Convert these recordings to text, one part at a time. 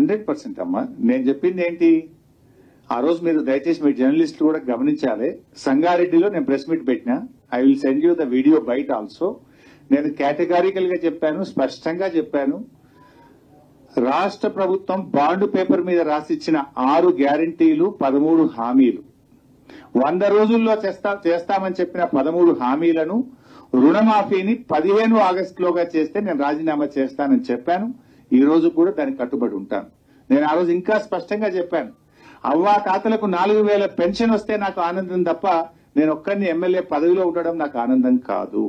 hundred percent అమ్మా నేను చెప్పింది ఏంటి ఆ రోజు మీరు దయచేసి మీ జర్నలిస్టులు కూడా గమనించాలి సంగారెడ్డిలో నేను ప్రెస్ మీట్ పెట్టినా I will send you the video బయట ఆల్సో నేను కేటగారికల్ గా చెప్పాను స్పష్టంగా చెప్పాను రాష్ట్ర ప్రభుత్వం బాండ్ పేపర్ మీద రాసిచ్చిన ఆరు గ్యారంటీలు పదమూడు హామీలు వంద రోజుల్లో చేస్తా చేస్తామని చెప్పిన పదమూడు హామీలను రుణమాఫీని పదిహేను ఆగస్టులోగా చేస్తే నేను రాజీనామా చేస్తానని చెప్పాను ఈ రోజు కూడా దానికి కట్టుబడి ఉంటాను నేను ఆ రోజు ఇంకా స్పష్టంగా చెప్పాను అవ్వా తాతలకు నాలుగు వేల పెన్షన్ వస్తే నాకు ఆనందం తప్ప నేను ఒక్కరిని ఎమ్మెల్యే పదవిలో ఉండడం నాకు ఆనందం కాదు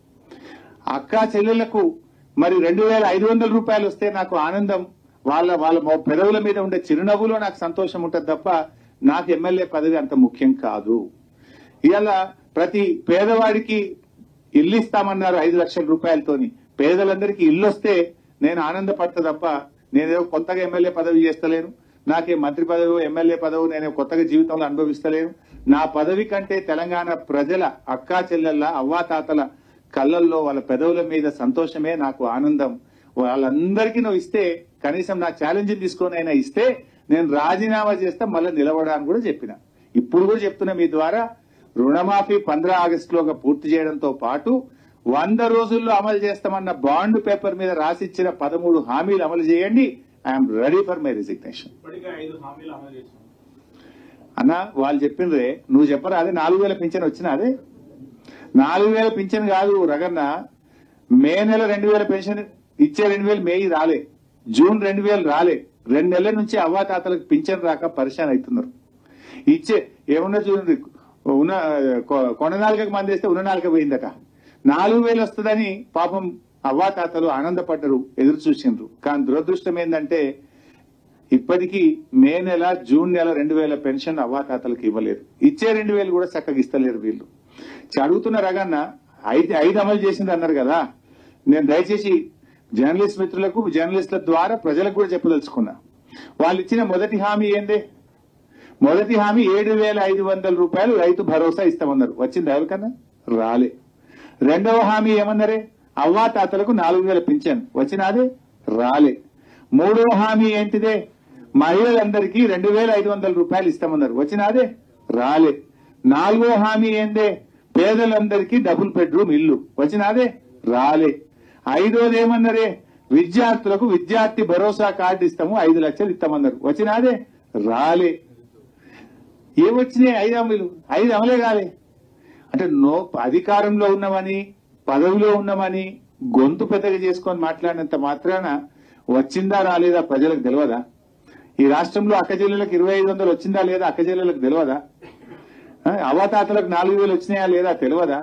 అక్క చెల్లెళ్లకు మరి రెండు వేల ఐదు వందల రూపాయలు వస్తే నాకు ఆనందం వాళ్ళ వాళ్ళ మొ- పెదవుల మీద ఉండే చిరునవ్వులో నాకు సంతోషం ఉంటుంది తప్ప నాకు ఎమ్మెల్యే పదవి అంత ముఖ్యం కాదు ఇవాళ ప్రతి పేదవాడికి ఇల్లు ఇస్తామన్నారు ఐదు లక్షల రూపాయలతోని పేదలందరికీ ఇల్లు వస్తే నేను ఆనందపడతా తప్ప నేనేదో కొత్తగా ఎమ్మెల్యే పదవి చేస్తలేను నాకే మంత్రి పదవి ఎమ్మెల్యే పదవి నేను కొత్తగా జీవితంలో అనుభవిస్తలేను నా పదవి కంటే తెలంగాణ ప్రజల అక్కా చెల్లెళ్ళ అవ్వాతాతల కళ్ళల్లో వాళ్ళ పెదవుల మీద సంతోషమే నాకు ఆనందం వాళ్ళందరికీ నువ్వు ఇస్తే కనీసం నా ఛాలెంజ్ తీసుకొని అయినా ఇస్తే నేను రాజీనామా చేస్తే మళ్ళీ నిలబడాలని కూడా చెప్పిన ఇప్పుడు కూడా చెప్తున్నా మీ ద్వారా రుణమాఫీ పంద్రా ఆగస్టులోగా పూర్తి చేయడంతో పాటు వంద రోజుల్లో అమలు చేస్తామన్న బాండ్ పేపర్ మీద రాసిచ్చిన పదమూడు హామీలు అమలు చేయండి I'm ready for my resignation ఇప్పటికే ఐదు హామీలు అమలు చేశాం అన్న వాళ్ళు చెప్పిండ్రే నువ్వు చెప్పరా అదే నాలుగు వేల పింఛన్ వచ్చినా అదే నాలుగు వేల పింఛన్ కాదు రగన్న మే నెల రెండు వేల పెన్షన్ ఇచ్చే రెండు వేలు మే రాలే జూన్ రెండు వేలు రాలే రెండు నెలల నుంచి అవ్వాతాతలకు పింఛన్ రాక పరిశాన్ అవుతున్నారు ఇచ్చే ఏమన్నా చూడండి ఉన్న కొ- కొండ నాలుగకి మంది వేస్తే ఉన్న నాలుక పోయిందట నాలుగు వేలు వస్తుందని పాపం అవ్వాతాతలు ఆనందపడ్డరు ఎదురు చూసిండ్రు కానీ దురదృష్టం ఏంటంటే ఇప్పటికీ మే నెల జూన్ నెల రెండు వేల పెన్షన్ అవ్వాతాతలకు ఇవ్వలేదు ఇచ్చే రెండు వేలు కూడా చక్కగా ఇస్తలేరు వీళ్ళు చ- అడుగుతున్న రగన్న ఐదు ఐదు అమలు చేసింది అన్నారు కదా నేను దయచేసి జర్నలిస్ట్ మిత్రులకు జర్నలిస్టుల ద్వారా ప్రజలకు కూడా చెప్పదలుచుకున్నా వాళ్ళు ఇచ్చిన మొదటి హామీ ఏందే మొదటి హామీ ఏడు వేల ఐదు వందల రూపాయలు రైతు భరోసా ఇస్తామన్నారు వచ్చింది ఎవరికన్నా రాలే రెండవ హామీ ఏమన్నారే అవ్వా తాతలకు నాలుగు వేల పింఛన్ వచ్చినాదే రాలే మూడవ హామీ ఏంటిదే మహిళలందరికీ రెండు వేల ఐదు వందల రూపాయలు ఇస్తామన్నారు వచ్చినాదే రాలే నాలుగో హామీ ఏందే పేదలందరికీ డబుల్ బెడ్రూమ్ ఇల్లు వచ్చినాదే రాలే ఐదోది ఏమన్నారే విద్యార్థులకు విద్యార్థి భరోసా కార్డు ఇస్తాము ఐదు లక్షలు ఇస్తామన్నారు వచ్చినాదే రాలే ఏమొచ్చినాయి ఐదు అమలు ఐదు అమలే కాలే అంటే నో అధికారంలో ఉన్నామని పదవిలో ఉన్నామని గొంతు పెద్దగా చేసుకొని మాట్లాడినంత మాత్రాన వచ్చిందా రాలేదా ప్రజలకు తెలియదా ఈ రాష్ట్రంలో అక్కచెల్లెలకు ఇరవై ఐదు వందలు వచ్చిందా లేదా అక్కచెల్లెలకు తెలియదా ఆ, అవతాతలకు నాలుగు వేలు వచ్చినాయా లేదా తెలియదా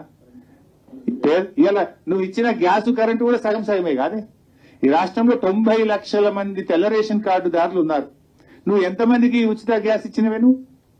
ఇలా నువ్వు ఇచ్చిన గ్యాస్ కరెంటు కూడా సగం సగమే కాదే ఈ రాష్ట్రంలో తొంభై లక్షల మంది తెల్ల రేషన్ కార్డుదారులు ఉన్నారు నువ్వు ఎంతమందికి ఉచిత గ్యాస్ ఇచ్చినవే నువ్వు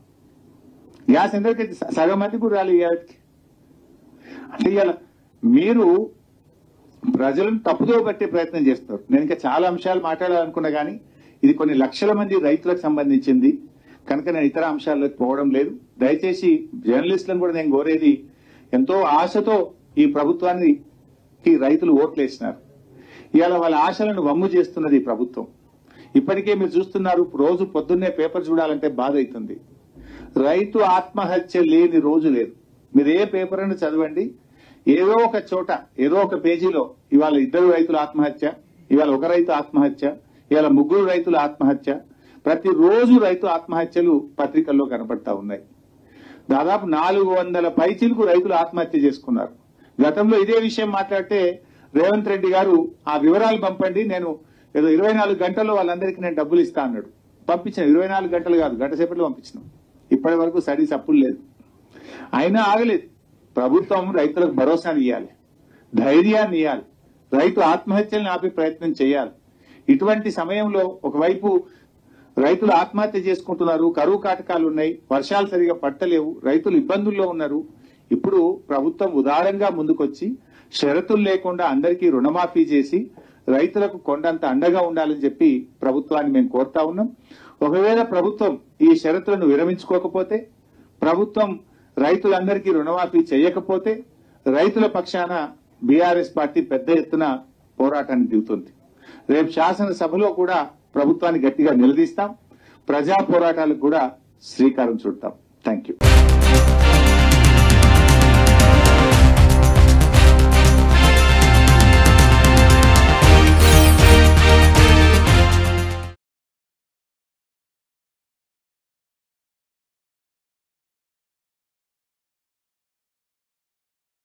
గ్యాస్ ఎందరికి సగం మంది కూడా రాలి ఇవాళకి అంటే ఇవాళ మీరు ప్రజలను తప్పుదో పట్టే ప్రయత్నం చేస్తున్నారు నేను ఇంకా చాలా అంశాలు మాట్లాడాలనుకున్నా కానీ ఇది కొన్ని లక్షల మంది రైతులకు సంబంధించింది కనుక నేను ఇతర అంశాల్లోకి పోవడం లేదు దయచేసి జర్నలిస్టులను కూడా నేను కోరేది ఎంతో ఆశతో ఈ ప్రభుత్వాన్ని ఈ రైతులు ఓట్లేసినారు ఇవాళ వాళ్ళ ఆశలను వమ్ము చేస్తున్నది ఈ ప్రభుత్వం ఇప్పటికే మీరు చూస్తున్నారు రోజు పొద్దున్నే పేపర్ చూడాలంటే బాధ అవుతుంది రైతు ఆత్మహత్య లేని రోజు లేదు మీరు ఏ పేపర్ అని చదవండి ఏదో ఒక చోట ఏదో ఒక పేజీలో ఇవాళ ఇద్దరు రైతుల ఆత్మహత్య ఇవాళ ఒక రైతు ఆత్మహత్య ఇవాళ ముగ్గురు రైతుల ఆత్మహత్య ప్రతిరోజు రైతు ఆత్మహత్యలు పత్రికల్లో కనపడతా ఉన్నాయి దాదాపు నాలుగు వందల పైచిలకు రైతులు ఆత్మహత్య చేసుకున్నారు గతంలో ఇదే విషయం మాట్లాడితే రేవంత్ రెడ్డి గారు ఆ వివరాలు పంపండి నేను ఏదో ఇరవై నాలుగు గంటల్లో వాళ్ళందరికీ నేను డబ్బులు ఇస్తా అన్నాడు పంపించిన ఇరవై నాలుగు గంటలు కాదు గంట సేపట్లో పంపించినాం ఇప్పటి వరకు స్టడీస్ అప్పులు లేదు అయినా ఆగలేదు ప్రభుత్వం రైతులకు భరోసాని ఇవ్వాలి ధైర్యాన్ని ఇవ్వాలి రైతు ఆత్మహత్యలను ఆపే ప్రయత్నం చేయాలి ఇటువంటి సమయంలో ఒకవైపు రైతులు ఆత్మహత్య చేసుకుంటున్నారు కరువు కాటకాలు ఉన్నాయి వర్షాలు సరిగా పట్టలేవు రైతులు ఇబ్బందుల్లో ఉన్నారు ఇప్పుడు ప్రభుత్వం ఉదారంగా ముందుకొచ్చి షరతులు లేకుండా అందరికీ రుణమాఫీ చేసి రైతులకు కొండంత అండగా ఉండాలని చెప్పి ప్రభుత్వాన్ని మేము కోరుతా ఉన్నాం ఒకవేళ ప్రభుత్వం ఈ షరతులను విరమించుకోకపోతే ప్రభుత్వం రైతులందరికీ రుణమాఫీ చేయకపోతే రైతుల పక్షాన బీఆర్ఎస్ పార్టీ పెద్ద ఎత్తున పోరాటానికి దిగుతుంది రేపు శాసనసభలో కూడా ప్రభుత్వాన్ని గట్టిగా నిలదీస్తాం ప్రజా పోరాటాలకు కూడా శ్రీకారం చుడతాం థ్యాంక్ యూ